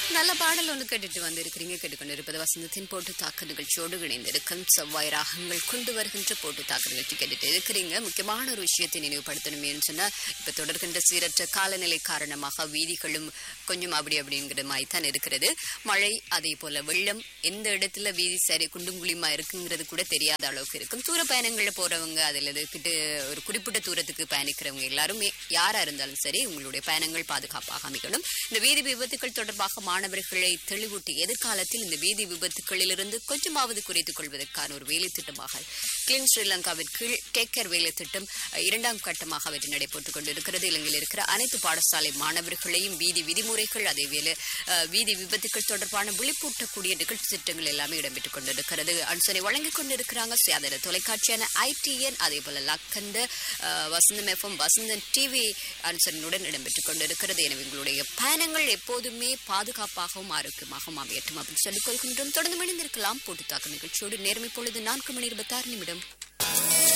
நல்ல பாடல் ஒன்று கேட்டுட்டு வந்திருக்கிறீங்க கேட்டுக்கொண்டிருப்பது வசந்தத்தின் போட்டு தாக்க நிகழ்ச்சியோடு இணைந்திருக்கும் செவ்வாய் ராகங்கள் கொண்டு வருகின்ற போட்டு தாக்க நிகழ்ச்சி கேட்டுட்டு இருக்கிறீங்க முக்கியமான ஒரு விஷயத்தை நினைவுபடுத்தணுமேன்னு சொன்னா இப்ப தொடர்கின்ற சீரற்ற காலநிலை காரணமாக வீதிகளும் கொஞ்சம் அப்படி அப்படிங்கிற மாதிரி தான் இருக்கிறது மழை அதே போல வெள்ளம் எந்த இடத்துல வீதி சரி குண்டும் குழியுமா இருக்குங்கிறது கூட தெரியாத அளவுக்கு இருக்கும் தூர பயணங்கள்ல போறவங்க அதுல கிட்ட ஒரு குறிப்பிட்ட தூரத்துக்கு பயணிக்கிறவங்க எல்லாருமே யாரா இருந்தாலும் சரி உங்களுடைய பயணங்கள் பாதுகாப்பாக அமைக்கணும் இந்த வீதி விபத்துக்கள் தொடர்பாக மாணவர்களை தெளிவூட்டி எதிர்காலத்தில் இந்த வீதி விபத்துக்களிலிருந்து கொஞ்சமாவது குறைத்துக் கொள்வதற்கான ஒரு வேலை திட்டமாக கிளீன் ஸ்ரீலங்காவின் கீழ் டேக் கேர் வேலை திட்டம் அஹ், இரண்டாம் கட்டமாக வெற்றி நடைபெற்றுக் கொண்டிருக்கிறது இலங்கையில் இருக்கிற அனைத்து பாடசாலை மாணவர்களையும் வீதி விதிமுறைகள் அதேவேளை அஹ், வீதி விபத்துக்கள் தொடர்பான விழிப்பூட்டக்கூடிய நிகழ்ச்சி திட்டங்கள் எல்லாமே இடம்பெற்றுக் கொண்டிருக்கிறது அனுசனை வழங்கிக் கொண்டிருக்கிறாங்க சுயாதீன தொலைக்காட்சியான ஐடிஎன் அதே போல Lakhanda ah, Vasantham FM Vasantham TV அனுசரனுடன் இடம்பெற்றுக் கொண்டிருக்கிறது எனவே உங்களுடைய பயணங்கள் எப்போதுமே பாதுகாப்பாகவும் ஆரோக்கியமாகவும் அமையட்டும் அப்படின்னு சொல்லிக் கொள்கின்றோம் தொடர்ந்து மணிந்திருக்கலாம் போட்டு தாக்கு நிகழ்ச்சியோடு நேர்மை பொழுது நான்கு மணி இருபத்தாறு நிமிடம்